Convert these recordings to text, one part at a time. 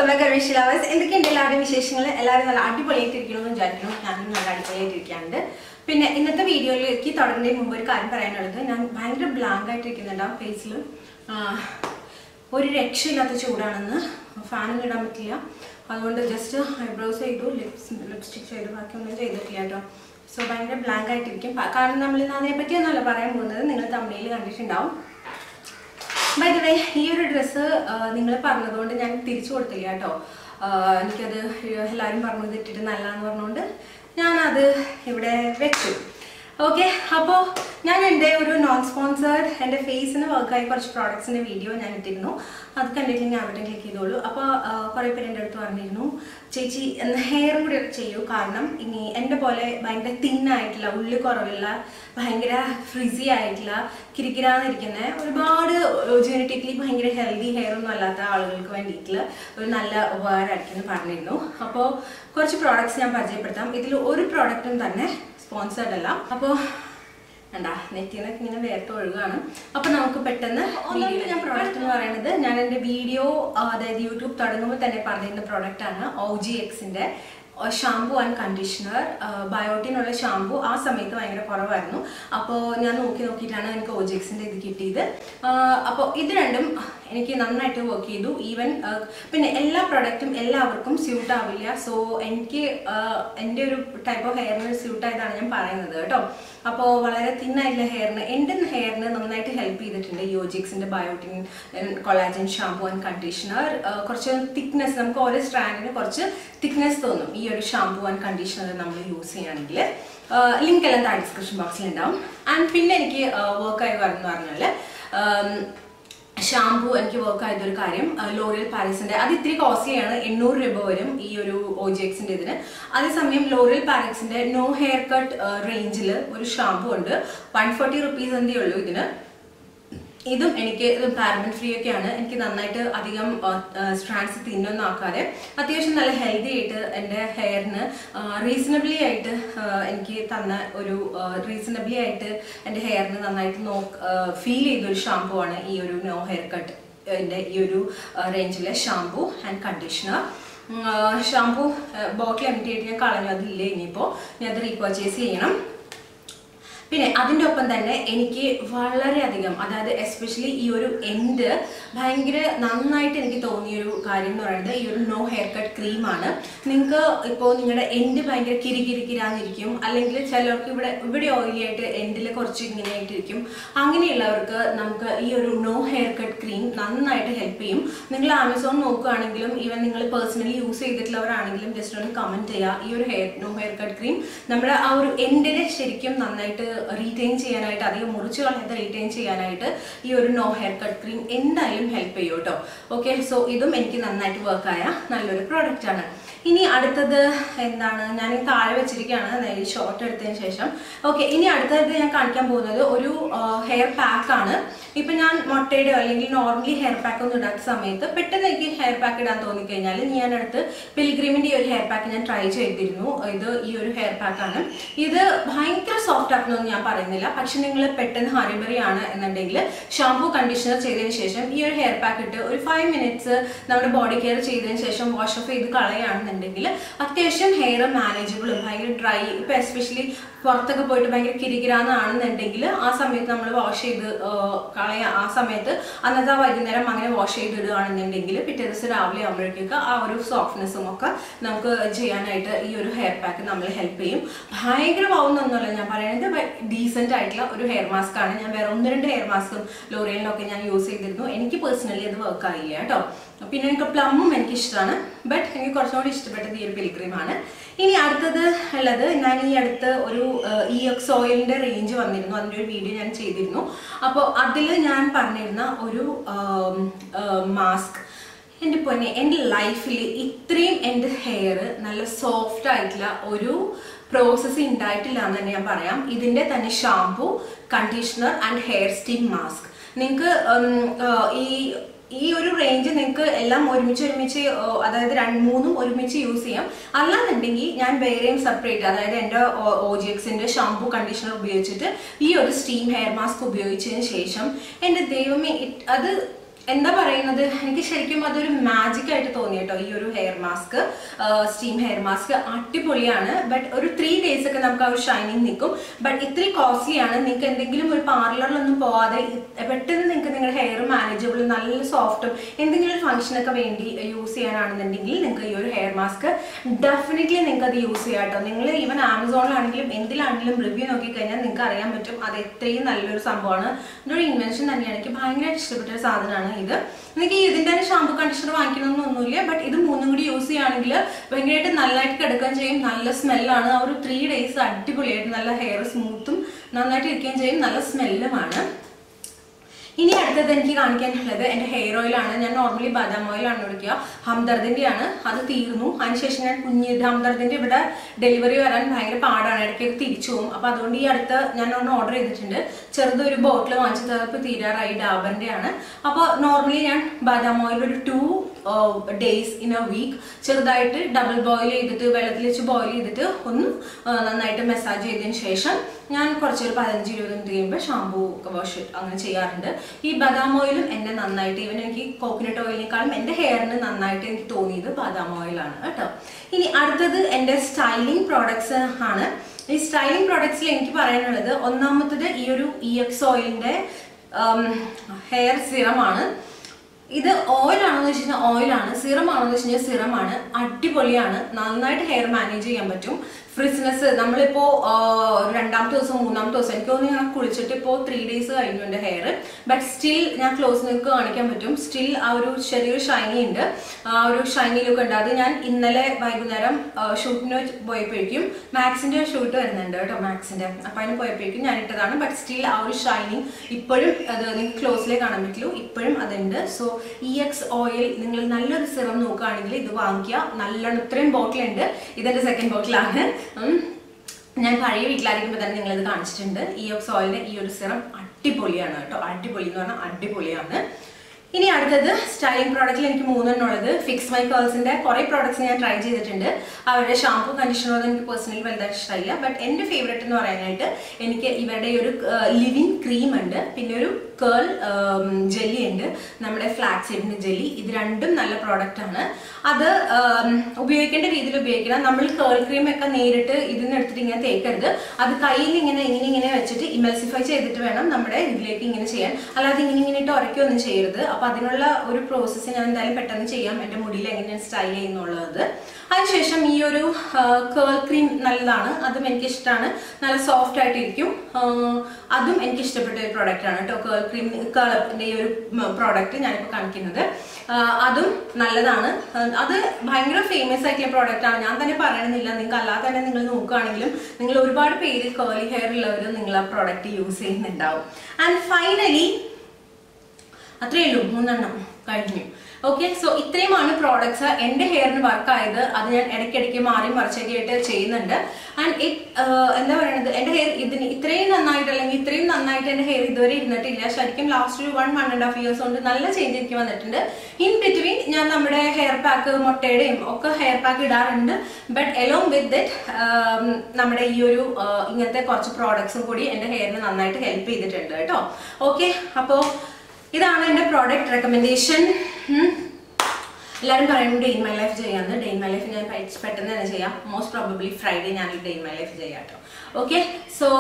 my ഗർവേഷ് lovers എന്തൊക്കെയുണ്ട് എല്ലാവരുടെയും വിശേഷങ്ങൾ എല്ലാവരും നല്ല അടിപൊളിയായിട്ടിരിക്കണമെന്ന് വിചാരിക്കുന്നു ഞാനും നല്ല അടിപൊളിയായിട്ടിരിക്കാണ്ട് പിന്നെ ഇന്നത്തെ വീഡിയോയിലേക്ക് തുടങ്ങുന്നതിന് മുമ്പ് ഒരു കാര്യം പറയാനുള്ളത് ഞാൻ ഭയങ്കര ബ്ലാങ്ക് ആയിട്ടിരിക്കുന്നുണ്ട് ആ ഫേസിൽ ഒരു രക്ഷയില്ലാത്ത ചൂടാണെന്ന് ഫാനൊന്നും ഇടാൻ പറ്റില്ല അതുകൊണ്ട് ജസ്റ്റ് ഐബ്രോസ് ചെയ്തു ലിപ്സ് ലിപ്സ്റ്റിക് ചെയ്തു ബാക്കിയൊന്നും ചെയ്തിട്ടില്ല കേട്ടോ സോ ഭയങ്കര ബ്ലാങ്ക് ആയിട്ടിരിക്കും പ- കാരണം നമ്മൾ ഇന്ന് അതിനെ പറ്റിയൊന്നുമല്ല പറയാൻ പോകുന്നത് നിങ്ങൾ തമിഴിൽ കണ്ടിട്ടുണ്ടാവും ബൈ ദ വേ ഈ ഒരു ഡ്രസ്സ് നിങ്ങൾ പറഞ്ഞതുകൊണ്ട് ഞാൻ തിരിച്ചു കൊടുത്തില്ല കേട്ടോ ആഹ് എനിക്കത് എല്ലാവരും പറഞ്ഞത് ഇട്ടിട്ട് നല്ലതെന്ന് പറഞ്ഞുകൊണ്ട് ഞാനത് ഇവിടെ വെച്ചു ഓക്കെ അപ്പോൾ ഞാൻ എൻ്റെ ഒരു നോൺ സ്പോൺസേർഡ് എൻ്റെ ഫേസിന് വർക്കായി കുറച്ച് പ്രോഡക്ട്സിൻ്റെ വീഡിയോ ഞാൻ ഇട്ടിരുന്നു അത് കണ്ടിട്ട് ഞാൻ അവിടെ ക്ലിക്ക് ചെയ്തോളൂ അപ്പോൾ കുറേ പേര് എൻ്റെ അടുത്ത് പറഞ്ഞിരുന്നു ചേച്ചി എന്ന് ഹെയറും കൂടി ഒക്കെ ചെയ്യൂ കാരണം ഇനി എൻ്റെ പോലെ ഭയങ്കര തിന്നായിട്ടുള്ള ഉള്ളി കുറവുള്ള ഭയങ്കര ഫ്രിസി ആയിട്ടുള്ള കിരിക്കിരാന്നിരിക്കുന്ന ഒരുപാട് ജെനറ്റിക്കലി ഭയങ്കര ഹെൽത്തി ഹെയർ ഒന്നും അല്ലാത്ത ആളുകൾക്ക് വേണ്ടിയിട്ടുള്ള ഒരു നല്ല ഉപകാരമായിരിക്കും എന്ന് പറഞ്ഞിരുന്നു അപ്പോൾ കുറച്ച് പ്രോഡക്റ്റ്സ് ഞാൻ പരിചയപ്പെടുത്താം ഇതിൽ ഒരു പ്രോഡക്റ്റും തന്നെ സ്പോൺസേർഡ് അല്ല അപ്പോൾ എന്താ നെറ്റിന്നൊക്കെ ഇങ്ങനെ വേർത്ത് ഒഴുകാണ് അപ്പൊ നമുക്ക് പെട്ടെന്ന് ഒന്നാമത് ഞാൻ പ്രോഡക്റ്റ് എന്ന് പറയുന്നത് ഞാൻ എൻ്റെ വീഡിയോ അതായത് യൂട്യൂബ് തുടങ്ങുമ്പോൾ തന്നെ പറഞ്ഞിരുന്ന പ്രോഡക്റ്റ് ആണ് ഒ ജി എക്സിന്റെ ഷാംപൂ ആൻഡ് കണ്ടീഷണർ ബയോട്ടിനുള്ള ഷാംപൂ ആ സമയത്ത് ഭയങ്കര കുറവായിരുന്നു അപ്പോൾ ഞാൻ നോക്കി നോക്കിയിട്ടാണ് എനിക്ക് ഒ ജി എക്സിൻ്റെ ഇത് കിട്ടിയത് അപ്പോൾ ഇത് രണ്ടും എനിക്ക് നന്നായിട്ട് വർക്ക് ചെയ്തു ഈവൻ പിന്നെ എല്ലാ പ്രൊഡക്റ്റും എല്ലാവർക്കും സ്യൂട്ട് ആവില്ല സോ എനിക്ക് ആഹ് എൻ്റെ ഒരു ടൈപ്പ് ഓഫ് ഹെയറിന് സ്യൂട്ട് ആയതാണ് ഞാൻ പറയുന്നത് കേട്ടോ അപ്പോൾ വളരെ തിന്നായിട്ടുള്ള ഹെയറിന് എൻ്റെ ഹെയറിന് നന്നായിട്ട് ഹെൽപ്പ് ചെയ്തിട്ടുണ്ട് യോജിക്സിൻ്റെ biotin collagen shampoo and conditioner കുറച്ച് തിക്നെസ് നമുക്ക് ഓരോ സ്ട്രാൻഡിന് കുറച്ച് തിക്നെസ് തോന്നും ഈ ഒരു ഷാംപൂ ആൻഡ് കണ്ടീഷണർ നമ്മൾ യൂസ് ചെയ്യുകയാണെങ്കിൽ ലിങ്ക് എല്ലാം താഴെ ഡിസ്ക്രിപ്ഷൻ ബോക്സിൽ ഉണ്ടാവും ആൻഡ് പിന്നെ എനിക്ക് വർക്കായി പറഞ്ഞു പറഞ്ഞാൽ ഷാംപൂ എനിക്ക് വർക്ക് ആയതൊരു കാര്യം ലോറിയൽ പാരീസിന്റെ അത് ഇത്തിരി കോസ്റ്റ്ലിയാണ് എണ്ണൂറ് രൂപ വരും ഈ ഒരു ഒ ജി എക്സിന്റെ ഇതിന് അതേസമയം ലോറിയൽ പാരീസിന്റെ നോ ഹെയർ കട്ട് റേഞ്ചിൽ ഒരു ഷാംപൂ ഉണ്ട് വൺ ഫോർട്ടി റുപ്പീസ് എന്തേ ഉള്ളൂ ഇതിന് ഇതും എനിക്ക് പാരബൻ ഫ്രീ ഒക്കെയാണ് എനിക്ക് നന്നായിട്ട് അധികം സ്ട്രാൻഡ്സ് തിന്നൊന്നും ആക്കാതെ അത്യാവശ്യം നല്ല ഹെൽത്തി ആയിട്ട് എൻ്റെ ഹെയറിന് റീസണബിളി ആയിട്ട് ആ, എനിക്ക് തന്ന ഒരു റീസണബിളി ആയിട്ട് എൻ്റെ ഹെയറിന് നന്നായിട്ട് നോ ഫീൽ ചെയ്തൊരു ഷാംപൂ ആണ് ഈ ഒരു നോ ഹെയർ കട്ട് എൻ്റെ ഈ ഒരു റേഞ്ചിലെ shampoo and conditioner shampoo bottle empty ആയിട്ട് ഞാൻ കളഞ്ഞു അതില്ല ഇനിയിപ്പോൾ ഞാൻ അത് റീപർച്ചേസ് ചെയ്യണം പിന്നെ അതിൻ്റെ ഒപ്പം തന്നെ എനിക്ക് വളരെയധികം അതായത് എസ്പെഷ്യലി ഈ ഒരു എൻഡ് ഭയങ്കര നന്നായിട്ട് എനിക്ക് തോന്നിയൊരു കാര്യം എന്ന് പറയുന്നത് ഈ ഒരു നോ ഹെയർ കട്ട് ക്രീമാണ് നിങ്ങൾക്ക് ഇപ്പോൾ നിങ്ങളുടെ എൻഡ് ഭയങ്കര കിരികിരിക്കിരാന്നിരിക്കും അല്ലെങ്കിൽ ചിലർക്ക് ഇവിടെ ഇവിടെ ഓയിലി ആയിട്ട് എൻഡിൽ കുറച്ച് ഇങ്ങനെ ആയിട്ടിരിക്കും അങ്ങനെയുള്ളവർക്ക് നമുക്ക് ഈ ഒരു നോ ഹെയർ കട്ട് ക്രീം നന്നായിട്ട് ഹെൽപ്പ് ചെയ്യും നിങ്ങൾ ആമസോൺ നോക്കുകയാണെങ്കിലും ഈവൻ നിങ്ങൾ പേഴ്സണലി യൂസ് ചെയ്തിട്ടുള്ളവരാണെങ്കിലും ജസ്റ്റ് ഒന്ന് കമൻറ്റ് ചെയ്യുക ഈ ഒരു hair no hair cut cream നമ്മുടെ ആ ഒരു എൻഡിനെ ശരിക്കും നന്നായിട്ട് റീറ്റെയിൻ ചെയ്യാനായിട്ട് അധികം മുറിച്ച് കളയാതെ റീറ്റെയിൻ ചെയ്യാനായിട്ട് ഈ ഒരു നോ ഹെയർ കട്ട് ക്രീം എന്തായാലും ഹെൽപ്പ് ചെയ്യും കേട്ടോ ഓക്കെ സോ ഇതും എനിക്ക് നന്നായിട്ട് വർക്കായ നല്ലൊരു പ്രോഡക്റ്റ് ആണ് ഇനി അടുത്തത് എന്താണ് ഞാൻ ഈ താഴെ വെച്ചിരിക്കുകയാണ് ഈ ഷോർട്ട് എടുത്തതിന് ശേഷം ഓക്കെ ഇനി അടുത്തത് ഞാൻ കാണിക്കാൻ പോകുന്നത് ഒരു ഹെയർ പാക്ക് ആണ് ഇപ്പൊ ഞാൻ മുട്ടയുടെ അല്ലെങ്കിൽ നോർമലി ഹെയർ പാക്ക് ഒന്നും ഇടാത്ത സമയത്ത് പെട്ടെന്ന് എനിക്ക് ഹെയർ പാക്ക് ഇടാൻ തോന്നിക്കഴിഞ്ഞാൽ ഞാൻ അടുത്ത് പിലിഗ്രിമിന്റെ ഈ ഒരു ഹെയർ പാക്ക് ഞാൻ ട്രൈ ചെയ്തിരുന്നു ഇത് ഈ ഒരു ഹെയർ പാക്ക് ആണ് ഇത് ഭയങ്കര സോഫ്റ്റ് ആക്കണമെന്ന് ഞാൻ പറയുന്നില്ല പക്ഷെ നിങ്ങൾ പെട്ടെന്ന് ഹറിബറി ആണ് എന്നുണ്ടെങ്കിൽ ഷാംപൂ കണ്ടീഷണർ ചെയ്തതിന് ശേഷം ഈ ഒരു ഹെയർ പാക്ക് ഇട്ട് ഒരു ഫൈവ് മിനിറ്റ്സ് നമ്മുടെ ബോഡി കെയർ ചെയ്തതിന് ശേഷം വാഷ് ഓഫ് ചെയ്ത് കളയുകയാണെന്നുണ്ടെങ്കിൽ അത്യാവശ്യം ഹെയർ മാനേജബിളും ഭയങ്കര ഡ്രൈ ഇപ്പൊ എസ്പെഷ്യലി പുറത്തൊക്കെ പോയിട്ട് ഭയങ്കര കിരികിരാന്നാണെന്നുണ്ടെങ്കിൽ ആ സമയത്ത് നമ്മൾ വാഷ് ചെയ്ത് ആ, കളയ ആ സമയത്ത് അന്നത്തെ ആ വൈകുന്നേരം അങ്ങനെ വാഷ് ചെയ്തിടുകയാണെന്നുണ്ടെങ്കിൽ പിറ്റേ ദിവസം രാവിലെ ആകുമ്പോഴേക്കൊക്കെ ആ ഒരു സോഫ്റ്റ്നെസ്സും ഒക്കെ നമുക്ക് ചെയ്യാനായിട്ട് ഈ ഒരു ഹെയർ പാക്ക് നമ്മളെ ഹെൽപ്പ് ചെയ്യും ഭയങ്കര പാവുന്നൊന്നുമല്ല ഞാൻ പറയുന്നത് ഡീസെന്റ് ആയിട്ടുള്ള ഒരു ഹെയർ മാസ്ക് ആണ് ഞാൻ വേറെ ഒന്ന് രണ്ട് ഹെയർ മാസ്കും ലോറിയലിനൊക്കെ ഞാൻ യൂസ് ചെയ്തിരുന്നു എനിക്ക് പേഴ്സണലി അത് വർക്ക് ആയില്ല കേട്ടോ പിന്നെ എനിക്ക് പ്ലമ്മും എനിക്ക് ഇഷ്ടമാണ് ബട്ട് എനിക്ക് കുറച്ചും കൂടി ഇഷ്ടപ്പെട്ടത് ഈ ഒരു പിലിക്രീമാണ് ഇനി അടുത്തത് ഉള്ളത് ഞാൻ ഈ അടുത്ത് ഒരു ഇ എക്സ് ഓയിലിന്റെ റേഞ്ച് വന്നിരുന്നു അതിൻ്റെ ഒരു വീഡിയോ ഞാൻ ചെയ്തിരുന്നു അപ്പോൾ അതിൽ ഞാൻ പറഞ്ഞിരുന്ന ഒരു മാസ്ക് എൻ്റെ പൊന്നെ എൻ്റെ ലൈഫിൽ ഇത്രയും എൻ്റെ ഹെയർ നല്ല സോഫ്റ്റ് ആയിട്ടുള്ള ഒരു പ്രോസസ്സ് ഉണ്ടായിട്ടില്ല എന്ന് തന്നെ ഞാൻ പറയാം ഇതിൻ്റെ തന്നെ shampoo conditioner and hair steam mask നിങ്ങൾക്ക് ഈ ഈ ഒരു റേഞ്ച് നിങ്ങൾക്ക് എല്ലാം ഒരുമിച്ച് ഒരുമിച്ച് ഓ, അതായത് രണ്ട് മൂന്നും ഒരുമിച്ച് യൂസ് ചെയ്യാം അല്ലാന്നുണ്ടെങ്കിൽ ഞാൻ വേറെയും സെപ്പറേറ്റ് അതായത് എൻ്റെ ഒ ജി എക്സിൻ്റെ ഷാംപൂ കണ്ടീഷണർ ഉപയോഗിച്ചിട്ട് ഈ ഒരു സ്റ്റീം ഹെയർ മാസ്ക് ഉപയോഗിച്ചതിന് ശേഷം എൻ്റെ ദൈവമേ it- അത് എന്താ പറയുന്നത് എനിക്ക് ശരിക്കും അതൊരു മാജിക് ആയിട്ട് തോന്നി കേട്ടോ ഈ ഒരു hair mask steam hair mask അടിപൊളിയാണ് ബട്ട് ഒരു ത്രീ ഡേയ്സ് ഒക്കെ നമുക്ക് ആ ഒരു ഷൈനിങ് നിൽക്കും ബട്ട് ഇത്തിരി കോസ്റ്റ്ലി ആണ് നിങ്ങൾക്ക് എന്തെങ്കിലും ഒരു പാർലറിലൊന്നും പോവാതെ ഇ- പെട്ടെന്ന് നിങ്ങൾക്ക് നിങ്ങളുടെ ഹെയർ മാനേജബിൾ നല്ല സോഫ്റ്റും എന്തെങ്കിലും ഒരു ഫംഗ്ഷനൊക്കെ വേണ്ടി യൂസ് ചെയ്യാനാണെന്നുണ്ടെങ്കിൽ നിങ്ങൾക്ക് ഈ ഒരു ഹെയർ മാസ്ക് ഡെഫിനറ്റ്ലി നിങ്ങൾക്ക് അത് യൂസ് ചെയ്യാം കേട്ടോ നിങ്ങൾ ഈവൻ ആമസോണിലാണെങ്കിലും എന്തിലാണെങ്കിലും റിവ്യൂ നോക്കിക്കഴിഞ്ഞാൽ നിങ്ങൾക്ക് അറിയാൻ പറ്റും അത് എത്രയും നല്ലൊരു സംഭവമാണ് ഇതൊരു ഇൻവെൻഷൻ തന്നെയാണ് എനിക്ക് ഭയങ്കരമായിട്ട് ഇഷ്ടപ്പെട്ട ഒരു സാധനമാണ് ഇത് എനിക്ക് ഇതിന്റെ തന്നെ ഷാമ്പു കണ്ടീഷണർ വാങ്ങിക്കണമെന്നൊന്നുമില്ല ബട്ട് ഇത് മൂന്നും കൂടി യൂസ് ചെയ്യുകയാണെങ്കിൽ ഭയങ്കരമായിട്ട് നല്ലതായിട്ട് കിടക്കുകയും ചെയ്യും നല്ല സ്മെല്ലാണ് ആ ഒരു ത്രീ ഡേയ്സ് അടിപൊളിയായിട്ട് നല്ല ഹെയർ സ്മൂത്തും നന്നായിട്ട് ഇരിക്കുകയും ചെയ്യും നല്ല സ്മെല്ലുമാണ് ഇനി അടുത്തത് എനിക്ക് കാണിക്കാനുള്ളത് എൻ്റെ ഹെയർ ഓയിലാണ് ഞാൻ നോർമലി ബദാം ഓയിലാണ് ഒഴിക്കുക ഹംദർദിൻ്റെ ആണ് അത് തീർന്നു അതിനുശേഷം ഞാൻ കുഞ്ഞ് ഹംദർദിൻ്റെ ഇവിടെ ഡെലിവറി വരാൻ ഭയങ്കര പാടാണ് ഇടയ്ക്ക് തിരിച്ചു പോകും അപ്പോൾ അതുകൊണ്ട് ഈ അടുത്ത് ഞാൻ ഒന്ന് ഓർഡർ ചെയ്തിട്ടുണ്ട് ചെറുതൊരു ബോട്ടിൽ വാങ്ങിച്ചത് ഇപ്പോൾ തീരാറായി ഡാബറിൻ്റെ ആണ് അപ്പോൾ നോർമലി ഞാൻ ബദാം ഓയിൽ ഒരു two days in a week ചെറുതായിട്ട് ഡബിൾ ബോയിൽ ചെയ്തിട്ട് വെള്ളത്തിൽ വെച്ച് ബോയിൽ ചെയ്തിട്ട് ഒന്ന് ആ, നന്നായിട്ട് മസാജ് ചെയ്തതിന് ശേഷം ഞാൻ കുറച്ച് ഒരു പതിനഞ്ച് ഇരുപത് മിനിറ്റ് കഴിയുമ്പോൾ ഷാമ്പൂ വാഷ് അങ്ങനെ ചെയ്യാറുണ്ട് ഈ ബദാം ഓയിലും എന്നെ നന്നായിട്ട് ഈവൻ എനിക്ക് കോക്കനട്ട് ഓയിലിനേക്കാളും എൻ്റെ ഹെയറിന് നന്നായിട്ട് എനിക്ക് തോന്നിയത് ബദാം ഓയിലാണ് കേട്ടോ ഇനി അടുത്തത് എൻ്റെ സ്റ്റൈലിംഗ് പ്രോഡക്ട്സ് ആണ് ഈ സ്റ്റൈലിംഗ് പ്രോഡക്ട്സിൽ എനിക്ക് പറയാനുള്ളത് ഒന്നാമത്തത് ഈ ഒരു ഇ എക്സ് ഓയിലിൻ്റെ ഹെയർ സിറമാണ് ഇത് ഓയിൽ ആണെന്ന് വെച്ച് കഴിഞ്ഞാൽ ഓയിലാണ് സിറം ആണെന്ന് വെച്ച് കഴിഞ്ഞാൽ സിറമാണ് അടിപൊളിയാണ് നന്നായിട്ട് ഹെയർ മാനേജ് ചെയ്യാൻ പറ്റും ഫ്രിസ്നെസ് നമ്മളിപ്പോ ആ, രണ്ടാമത്തെ ദിവസം മൂന്നാമത്തെ ദിവസം എനിക്ക് തോന്നുന്നു ഞാൻ കുളിച്ചിട്ട് ഇപ്പോൾ ത്രീ ഡേയ്സ് കഴിഞ്ഞു എൻ്റെ ഹെയർ ബട്ട് സ്റ്റിൽ ഞാൻ ക്ലോസ് നിങ്ങൾക്ക് കാണിക്കാൻ പറ്റും സ്റ്റിൽ ആ ഒരു ചെറിയൊരു ഷൈനി ഉണ്ട് ആ ഒരു ഷൈനി ലുക്ക് ഉണ്ട് അത് ഞാൻ ഇന്നലെ വൈകുന്നേരം ഷൂട്ടിന് പോയപ്പോഴേക്കും മാക്സിന്റെ ഷൂട്ട് വരുന്നുണ്ട് കേട്ടോ മാക്സിന്റെ അപ്പൊ അതിന് പോയപ്പോഴേക്കും ഞാൻ ഇട്ടതാണ് ബട്ട് സ്റ്റിൽ ആ ഒരു ഷൈനിങ് ഇപ്പോഴും അത് നിങ്ങൾക്ക് ക്ലോസിലേ കാണാൻ പറ്റുള്ളൂ ഇപ്പോഴും അതുണ്ട് സോ ഇ എക്സ് ഓയിൽ നിങ്ങൾ നല്ലൊരു സിറം നോക്കുകയാണെങ്കിൽ ഇത് വാങ്ങിക്കുക നല്ലോണം ഇത്രയും ബോട്ടിലുണ്ട് ഇതെന്റെ സെക്കൻഡ് ബോട്ടിലാണ് ഞാൻ പഴയ വീട്ടിലായിരിക്കുമ്പോൾ തന്നെ നിങ്ങളിത് കാണിച്ചിട്ടുണ്ട് ഇ എക്സ് ഓയിലിന്റെ ഈ ഒരു സിറം അടിപൊളിയാണ് കേട്ടോ അടിപൊളി എന്ന് പറഞ്ഞാൽ അടിപൊളിയാണ് ഇനി അടുത്തത് സ്റ്റൈലിംഗ് പ്രോഡക്റ്റിൽ എനിക്ക് മൂന്നെണ്ണം ഉള്ളത് ഫിക്സ് മൈ കേൾസിന്റെ കുറെ പ്രോഡക്ട്സ് ഞാൻ ട്രൈ ചെയ്തിട്ടുണ്ട് അവരുടെ ഷാമ്പു കണ്ടീഷണർ എനിക്ക് പേഴ്സണലി വലുതായിട്ട് ഇഷ്ടമില്ല ബട്ട് എൻ്റെ ഫേവറേറ്റ് എന്ന് പറയാനായിട്ട് എനിക്ക് ഇവരുടെ ഈ ഒരു ലിവിങ് ക്രീം ഉണ്ട് പിന്നെ ഒരു കേൾ ജെല്ലി ഉണ്ട് നമ്മുടെ ഫ്ലാക്സ് സീഡിന്റെ ജെല്ലി ഇത് രണ്ടും നല്ല പ്രോഡക്റ്റ് ആണ് അത് ഉം, ഉപയോഗിക്കേണ്ട രീതിയിൽ ഉപയോഗിക്കണം നമ്മൾ കേൾ ക്രീം ഒക്കെ നേരിട്ട് ഇതിന്ന് എടുത്തിട്ട് ഇങ്ങനെ തേക്കരുത് അത് കയ്യിൽ ഇങ്ങനെ ഇങ്ങനെ ഇങ്ങനെ വെച്ചിട്ട് ഇമൽസിഫൈ ചെയ്തിട്ട് വേണം നമ്മുടെ ഇതിലേക്ക് ഇങ്ങനെ ചെയ്യാൻ അല്ലാതെ ഇങ്ങനെ ഇങ്ങനെ ഇട്ട് ഉറക്കൊന്നും ചെയ്യരുത് അപ്പൊ അതിനുള്ള ഒരു പ്രോസസ്സ് ഞാൻ എന്തായാലും പെട്ടെന്ന് ചെയ്യാം എന്റെ മുടിയിൽ എങ്ങനെയാണ് സ്റ്റൈൽ ചെയ്യുന്നുള്ളത് അതിനുശേഷം ഈ ഒരു കേൾ ക്രീം നല്ലതാണ് അതും എനിക്ക് ഇഷ്ടമാണ് നല്ല സോഫ്റ്റ് ആയിട്ടിരിക്കും ആ, അതും എനിക്ക് ഇഷ്ടപ്പെട്ട ഒരു പ്രോഡക്റ്റ് ആണ് കേട്ടോ കേൾ ക്രീം കേളപ്പിന്റെ ഈ ഒരു പ്രോഡക്റ്റ് ഞാനിപ്പോൾ കാണിക്കുന്നത് ആ, അതും നല്ലതാണ് ആ, അത് ഭയങ്കര ഫേമസ് ആയിട്ടുള്ള പ്രോഡക്റ്റ് ആണ് ഞാൻ തന്നെ പറയണമെന്നില്ല നിങ്ങൾക്ക് അല്ലാതെ തന്നെ നിങ്ങൾ നോക്കുകയാണെങ്കിലും നിങ്ങൾ ഒരുപാട് പേര് കേളി ഹെയർ ഉള്ളവർ നിങ്ങൾ ആ പ്രോഡക്റ്റ് യൂസ് ചെയ്യുന്നുണ്ടാവും ആൻഡ് ഫൈനലി അത്രയേ ഉള്ളൂ മൂന്നെണ്ണം കഴിഞ്ഞു ഓക്കെ സോ ഇത്രയുമാണ് പ്രോഡക്ട്സ് എൻ്റെ ഹെയറിന് വർക്ക് ആയത് അത് ഞാൻ ഇടയ്ക്കിടയ്ക്ക് മാറി മറിച്ചൊക്കെ ആയിട്ട് ചെയ്യുന്നുണ്ട് ആൻഡ് ഇറ്റ് എന്താ പറയുന്നത് എൻ്റെ ഹെയർ ഇതിന് ഇത്രയും നന്നായിട്ട് അല്ലെങ്കിൽ ഇത്രയും നന്നായിട്ട് എൻ്റെ ഹെയർ ഇതുവരെ ഇരുന്നിട്ടില്ല ശരിക്കും ലാസ്റ്റ് ഒരു one one and half years കൊണ്ട് നല്ല ചേഞ്ച് എനിക്ക് വന്നിട്ടുണ്ട് ഇൻ ബിറ്റ്വീൻ ഞാൻ നമ്മുടെ ഹെയർ പാക്ക് മുട്ടയുടെയും ഒക്കെ ഹെയർ പാക്ക് ഇടാറുണ്ട് ബട്ട് എലോങ് വിത്ത് ദറ്റ് നമ്മുടെ ഈ ഒരു ആ, ഇങ്ങനത്തെ കുറച്ച് പ്രോഡക്ട്സും കൂടി എൻ്റെ ഹെയറിന് നന്നായിട്ട് ഹെൽപ്പ് ചെയ്തിട്ടുണ്ട് കേട്ടോ ഓക്കെ അപ്പോൾ ഇതാണ് എൻ്റെ പ്രോഡക്റ്റ് റെക്കമെൻഡേഷൻ എല്ലാവരും പറയുമ്പോൾ ഡേ ഇൻ മൈ ലൈഫ് ചെയ്യാമെന്ന് ഡേ ഇൻ മൈ ലൈഫ് ഞാൻ പെ- പെട്ടെന്ന് തന്നെ ചെയ്യാം മോസ്റ്റ് പ്രോബബ്ലി ഫ്രൈഡേ ഞാൻ ഡേ ഇൻ മൈ ലൈഫ് ചെയ്യാം കേട്ടോ ഓക്കെ സോ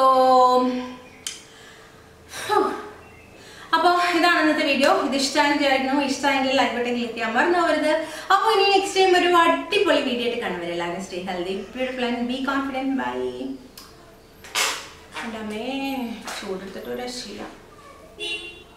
അപ്പോൾ ഇതാണ് ഇന്നത്തെ വീഡിയോ ഇത് ഇഷ്ടമായി വിചാരിക്കുന്നു ഇഷ്ടമായെങ്കിൽ ലൈക്ക് ബട്ടൺ ക്ലിക്ക് ചെയ്യാൻ മറന്നു പോകരുത് അപ്പോൾ ഇനി നെക്സ്റ്റ് ടൈം ഒരു അടിപൊളി വീഡിയോ ആയിട്ട് കാണുവരെ എല്ലാവരും stay healthy beautiful and be confident bye എൻ്റെ അമ്മേ ചൂടെടുത്തിട്ട് ഒരു രക്ഷയില്ല